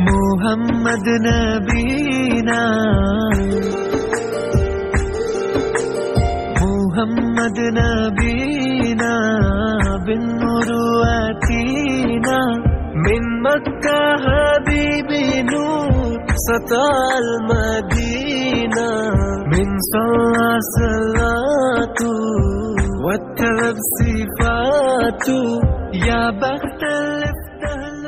محمد نبينا محمد نبينا بالنور واتينا من مكة حبيبي نور سطع المدينة من صلى صلاته والتلب صفاته يا بخت اللي افتهل